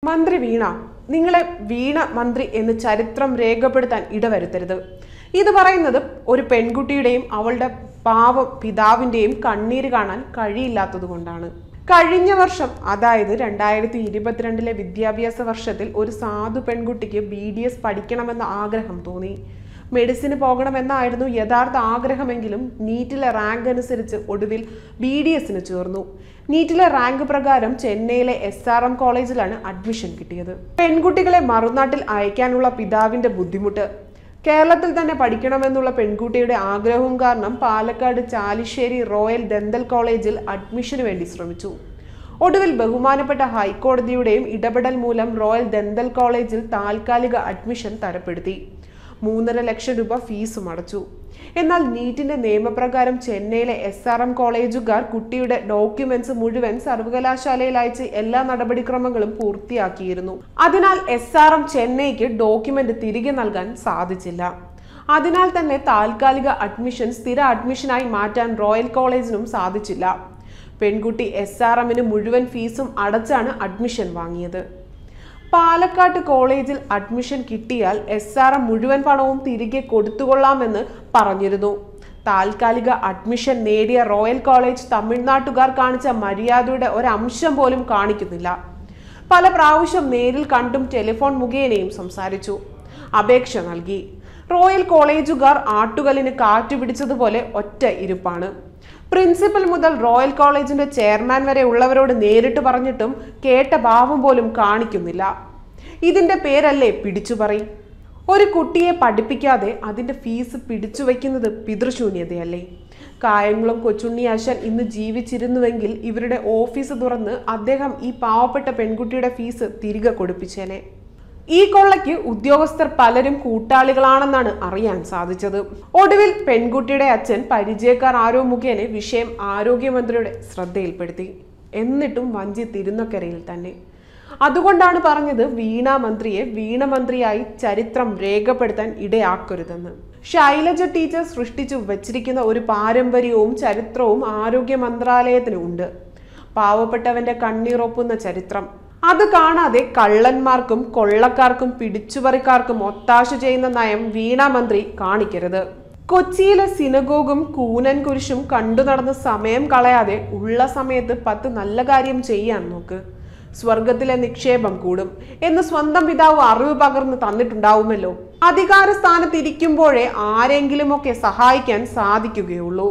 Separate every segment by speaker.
Speaker 1: മന്ത്രി വീണ നിങ്ങളെ വീണ മന്ത്രി എന്ന് ചരിത്രം രേഖപ്പെടുത്താൻ ഇടവരുത്തരുത് ഇത് പറയുന്നത് ഒരു പെൺകുട്ടിയുടെയും അവളുടെ പാവം പിതാവിന്റെയും കണ്ണീര് കാണാൻ കഴിയില്ലാത്തത് കൊണ്ടാണ് കഴിഞ്ഞ വർഷം അതായത് രണ്ടായിരത്തി ഇരുപത്തിരണ്ടിലെ വിദ്യാഭ്യാസ വർഷത്തിൽ ഒരു സാധു പെൺകുട്ടിക്ക് ബി ഡി എസ് പഠിക്കണമെന്ന ആഗ്രഹം തോന്നി മെഡിസിന് പോകണമെന്നായിരുന്നു യഥാർത്ഥ ആഗ്രഹമെങ്കിലും നീറ്റിലെ റാങ്ക് അനുസരിച്ച് ഒടുവിൽ ബി ഡി എസിന് ചേർന്നു നീറ്റിലെ റാങ്ക് പ്രകാരം ചെന്നൈയിലെ എസ് ആർ എം കോളേജിലാണ് അഡ്മിഷൻ കിട്ടിയത് പെൺകുട്ടികളെ മറുനാട്ടിൽ അയക്കാനുള്ള പിതാവിന്റെ ബുദ്ധിമുട്ട് കേരളത്തിൽ തന്നെ പഠിക്കണമെന്നുള്ള പെൺകുട്ടിയുടെ ആഗ്രഹവും കാരണം പാലക്കാട് ചാലിശ്ശേരി റോയൽ ദന്തൽ കോളേജിൽ അഡ്മിഷന് വേണ്ടി ശ്രമിച്ചു ഒടുവിൽ ബഹുമാനപ്പെട്ട ഹൈക്കോടതിയുടെയും ഇടപെടൽ മൂലം റോയൽ ദന്തൽ കോളേജിൽ താൽക്കാലിക അഡ്മിഷൻ തരപ്പെടുത്തി മൂന്നര ലക്ഷം രൂപ ഫീസും അടച്ചു എന്നാൽ നീറ്റിന്റെ നിയമപ്രകാരം ചെന്നൈയിലെ എസ് ആർ എം കോളേജുകാർ കുട്ടിയുടെ ഡോക്യുമെന്റ്സ് മുഴുവൻ സർവകലാശാലയിൽ അയച്ച് എല്ലാ നടപടിക്രമങ്ങളും പൂർത്തിയാക്കിയിരുന്നു അതിനാൽ എസ് ആർ എം ചെന്നൈക്ക് ഡോക്യുമെന്റ് തിരികെ നൽകാൻ സാധിച്ചില്ല അതിനാൽ തന്നെ താൽക്കാലിക അഡ്മിഷൻ സ്ഥിര അഡ്മിഷനായി മാറ്റാൻ റോയൽ കോളേജിനും സാധിച്ചില്ല പെൺകുട്ടി എസ് ആർ എമ്മിന് മുഴുവൻ ഫീസും അടച്ചാണ് അഡ്മിഷൻ വാങ്ങിയത് പാലക്കാട്ട് കോളേജിൽ അഡ്മിഷൻ കിട്ടിയാൽ എസ് ആർ എം മുഴുവൻ പണവും തിരികെ കൊടുത്തുകൊള്ളാമെന്ന് പറഞ്ഞിരുന്നു താൽക്കാലിക അഡ്മിഷൻ നേടിയ റോയൽ കോളേജ് തമിഴ്നാട്ടുകാർ കാണിച്ച മര്യാദയുടെ ഒരംശം പോലും കാണിക്കുന്നില്ല പല പ്രാവശ്യം നേരിൽ കണ്ടും ടെലിഫോൺ മുഖേനയും സംസാരിച്ചു അപേക്ഷ നൽകി റോയൽ കോളേജുകാർ ആട്ടുകല്ലിന് കാറ്റുപിടിച്ചതുപോലെ ഒറ്റ ഇരിപ്പാണ് പ്രിൻസിപ്പൽ മുതൽ റോയൽ കോളേജിന്റെ ചെയർമാൻ വരെ ഉള്ളവരോട് നേരിട്ട് പറഞ്ഞിട്ടും കേട്ട ഭാവം പോലും കാണിക്കുന്നില്ല ഇതിന്റെ പേരല്ലേ പിടിച്ചു പറയും ഒരു കുട്ടിയെ പഠിപ്പിക്കാതെ അതിന്റെ ഫീസ് പിടിച്ചു വയ്ക്കുന്നത് പിതൃശൂന്യതയല്ലേ കായംകുളം കൊച്ചുണ്ണി ആശാൻ ഇന്ന് ജീവിച്ചിരുന്നുവെങ്കിൽ ഇവരുടെ ഓഫീസ് തുറന്ന് അദ്ദേഹം ഈ പാവപ്പെട്ട പെൺകുട്ടിയുടെ ഫീസ് തിരികെ കൊടുപ്പിച്ചേനെ ഈ കൊള്ളയ്ക്ക് ഉദ്യോഗസ്ഥർ പലരും കൂട്ടാളികളാണെന്നാണ് അറിയാൻ സാധിച്ചത് ഒടുവിൽ പെൺകുട്ടിയുടെ അച്ഛൻ പരിചയക്കാർ ആരോ മുഖേന വിഷയം ആരോഗ്യമന്ത്രിയുടെ ശ്രദ്ധയിൽപ്പെടുത്തി എന്നിട്ടും വഞ്ചി തിരുന്നക്കരയിൽ തന്നെ അതുകൊണ്ടാണ് പറഞ്ഞത് വീണ മന്ത്രിയെ വീണ മന്ത്രിയായി ചരിത്രം രേഖപ്പെടുത്താൻ ഇടയാക്കരുതെന്ന് ശൈലജ ടീച്ചർ സൃഷ്ടിച്ചു വച്ചിരിക്കുന്ന ഒരു പാരമ്പര്യവും ചരിത്രവും ആരോഗ്യ മന്ത്രാലയത്തിന് ഉണ്ട് പാവപ്പെട്ടവന്റെ കണ്ണീറൊപ്പുന്ന ചരിത്രം അത് കാണാതെ കള്ളന്മാർക്കും കൊള്ളക്കാർക്കും പിടിച്ചുപറിക്കാർക്കും ഒത്താശ ചെയ്യുന്ന നയം വീണ മന്ത്രി കാണിക്കരുത് കൊച്ചിയിലെ സിനഗോഗും കൂനൻ കുരിശും കണ്ടു നടന്ന് സമയം കളയാതെ ഉള്ള സമയത്ത് പത്ത് നല്ല കാര്യം ചെയ്യാൻ നോക്ക് സ്വർഗത്തിലെ നിക്ഷേപം കൂടും എന്ന് സ്വന്തം പിതാവ് അറിവ് പകർന്ന് തന്നിട്ടുണ്ടാവുമല്ലോ അധികാര സ്ഥാനത്തിരിക്കുമ്പോഴേ ആരെങ്കിലുമൊക്കെ സഹായിക്കാൻ സാധിക്കുകയുള്ളൂ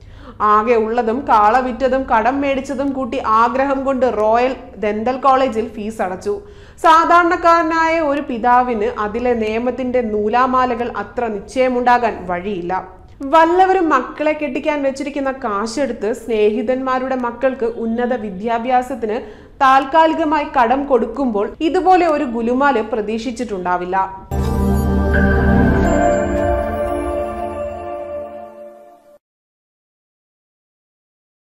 Speaker 1: ആകെ ഉള്ളതും കാള വിറ്റതും കടം മേടിച്ചതും കൂട്ടി ആഗ്രഹം കൊണ്ട് റോയൽ ദന്തൽ കോളേജിൽ ഫീസ് അടച്ചു സാധാരണക്കാരനായ ഒരു പിതാവിന് അതിലെ നിയമത്തിന്റെ നൂലാമാലകൾ അത്ര നിശ്ചയമുണ്ടാകാൻ വഴിയില്ല വല്ലവരും മക്കളെ കെട്ടിക്കാൻ വെച്ചിരിക്കുന്ന കാശെടുത്ത് സ്നേഹിതന്മാരുടെ മക്കൾക്ക് ഉന്നത വിദ്യാഭ്യാസത്തിന് താൽക്കാലികമായി കടം കൊടുക്കുമ്പോൾ ഇതുപോലെ ഒരു ഗുലുമാല് പ്രതീക്ഷിച്ചിട്ടുണ്ടാവില്ല